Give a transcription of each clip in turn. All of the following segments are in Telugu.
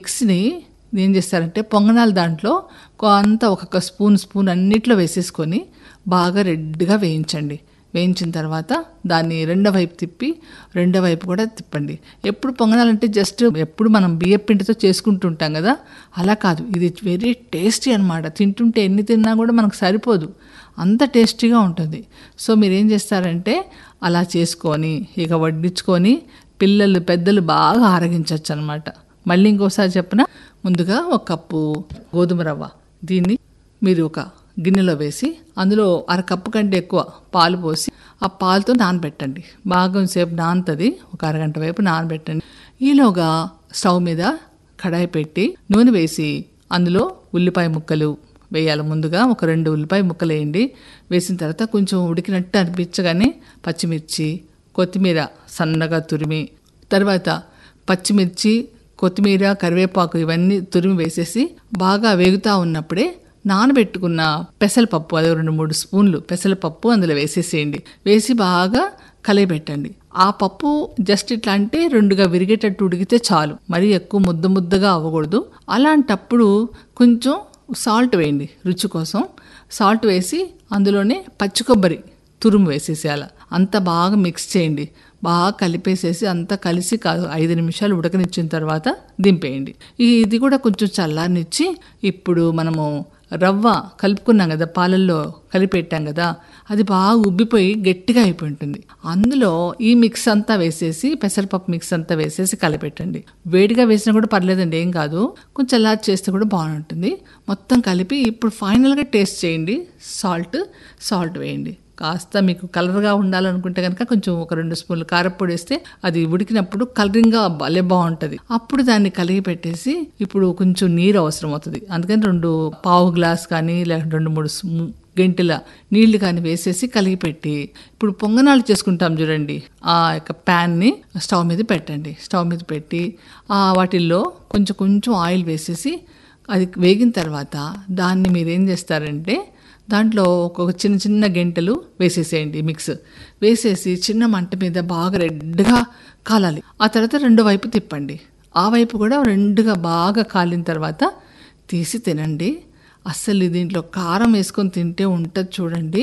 మిక్స్ని ఏం చేస్తారంటే పొంగనాల దాంట్లో కొంత ఒక్కొక్క స్పూన్ స్పూన్ అన్నిట్లో వేసేసుకొని బాగా రెడ్గా వేయించండి వేయించిన తర్వాత దాన్ని రెండో వైపు తిప్పి రెండో వైపు కూడా తిప్పండి ఎప్పుడు పొంగనాలంటే జస్ట్ ఎప్పుడు మనం బియ్య పిండితో చేసుకుంటుంటాం కదా అలా కాదు ఇది వెరీ టేస్టీ అనమాట తింటుంటే ఎన్ని తిన్నా కూడా మనకు సరిపోదు అంత టేస్టీగా ఉంటుంది సో మీరు ఏం చేస్తారంటే అలా చేసుకొని ఇక వడ్డించుకొని పిల్లలు పెద్దలు బాగా ఆరగించవచ్చు అనమాట మళ్ళీ ఇంకోసారి చెప్పిన ముందుగా ఒక కప్పు గోధుమ రవ్వ దీన్ని మీరు ఒక గిన్నెలో వేసి అందులో అర కప్పు కంటే ఎక్కువ పాలు పోసి ఆ పాలతో నానబెట్టండి బాగా సేపు నానుతుంది ఒక అరగంట వైపు నానబెట్టండి ఈలోగా స్టవ్ మీద కడాయి పెట్టి నూనె వేసి అందులో ఉల్లిపాయ ముక్కలు వేయాలి ముందుగా ఒక రెండు ఉల్లిపాయ ముక్కలు వేయండి వేసిన తర్వాత కొంచెం ఉడికినట్టు అనిపించగానే పచ్చిమిర్చి కొత్తిమీర సన్నగా తురిమి తర్వాత పచ్చిమిర్చి కొత్తిమీర కరివేపాకు ఇవన్నీ తురిమి వేసేసి బాగా వేగుతూ ఉన్నప్పుడే నానబెట్టుకున్న పెసరపప్పు అదే రెండు మూడు స్పూన్లు పెసరపప్పు అందులో వేసేసేయండి వేసి బాగా కలయబెట్టండి ఆ పప్పు జస్ట్ ఇట్లా అంటే రెండుగా విరిగేటట్టు ఉడికితే చాలు మరీ ఎక్కువ ముద్ద ముద్దగా అవ్వకూడదు అలాంటప్పుడు కొంచెం సాల్ట్ వేయండి రుచి కోసం సాల్ట్ వేసి అందులోనే పచ్చి కొబ్బరి తురుము వేసేసేయాలి అంత బాగా మిక్స్ చేయండి బాగా కలిపేసేసి అంతా కలిసి కాదు ఐదు నిమిషాలు ఉడకనిచ్చిన తర్వాత దింపేయండి ఈ ఇది కూడా కొంచెం చల్లారనిచ్చి ఇప్పుడు మనము రవ్వ కలుపుకున్నాం కదా పాలల్లో కలిపెట్టాం కదా అది బాగా ఉబ్బిపోయి గట్టిగా అయిపోయి ఉంటుంది అందులో ఈ మిక్స్ అంతా వేసేసి పెసరపప్పు మిక్స్ అంతా వేసేసి కలిపెట్టండి వేడిగా వేసినా కూడా పర్లేదండి ఏం కాదు కొంచెం చల్లారి చేస్తే కూడా బాగుంటుంది మొత్తం కలిపి ఇప్పుడు ఫైనల్గా టేస్ట్ చేయండి సాల్ట్ సాల్ట్ వేయండి కాస్త మీకు కలర్గా ఉండాలనుకుంటే కనుక కొంచెం ఒక రెండు స్పూన్లు కారపొడి వేస్తే అది ఉడికినప్పుడు కలరింగ్గా భలే బాగుంటుంది అప్పుడు దాన్ని కలిగి పెట్టేసి ఇప్పుడు కొంచెం నీరు అవసరం అవుతుంది అందుకని రెండు పావు గ్లాస్ కానీ లేకపోతే రెండు మూడు స్మూ- గంటల నీళ్లు కానీ వేసేసి కలిగి పెట్టి ఇప్పుడు పొంగనాలు చేసుకుంటాం చూడండి ఆ యొక్క ప్యాన్ని స్టవ్ మీద పెట్టండి స్టవ్ మీద పెట్టి ఆ వాటిల్లో కొంచెం కొంచెం ఆయిల్ వేసేసి అది వేగిన తర్వాత దాన్ని మీరు ఏం చేస్తారంటే దాంట్లో ఒక్కొక్క చిన్న చిన్న గంటలు వేసేసేయండి మిక్స్ వేసేసి చిన్న మంట మీద బాగా రెడ్గా కాలాలి ఆ తర్వాత రెండో వైపు తిప్పండి ఆ వైపు కూడా రెండుగా బాగా కాలిన తర్వాత తీసి తినండి అస్సలు దీంట్లో కారం వేసుకొని తింటే ఉంటుంది చూడండి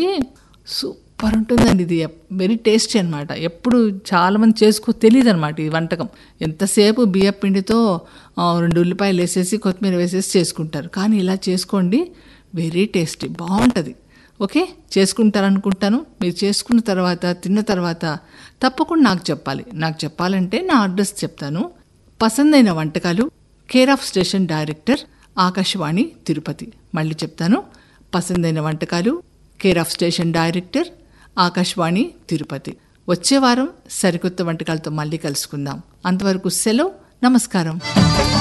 సూపర్ ఉంటుందండి ఇది వెరీ టేస్టీ అనమాట ఎప్పుడు చాలామంది చేసుకో తెలియదు అనమాట ఈ వంటకం ఎంతసేపు బియ్య పిండితో ఆ, రెండు ఉల్లిపాయలు వేసేసి కొత్తిమీర వేసేసి చేసుకుంటారు కానీ ఇలా చేసుకోండి వెరీ టేస్టీ బాగుంటుంది ఓకే చేసుకుంటారనుకుంటాను మీరు చేసుకున్న తర్వాత తిన్న తర్వాత తప్పకుండా నాకు చెప్పాలి నాకు చెప్పాలంటే నా అడ్రస్ చెప్తాను పసందైన వంటకాలు care of station director Akashvani Tirupati మళ్ళీ చెప్తాను పసందైన వంటకాలు care of station director Akashvani Tirupati వచ్చే వారం సరికొత్త వంటకాలతో మళ్ళీ కలుసుకుందాం అంతవరకు సెలవు నమస్కారం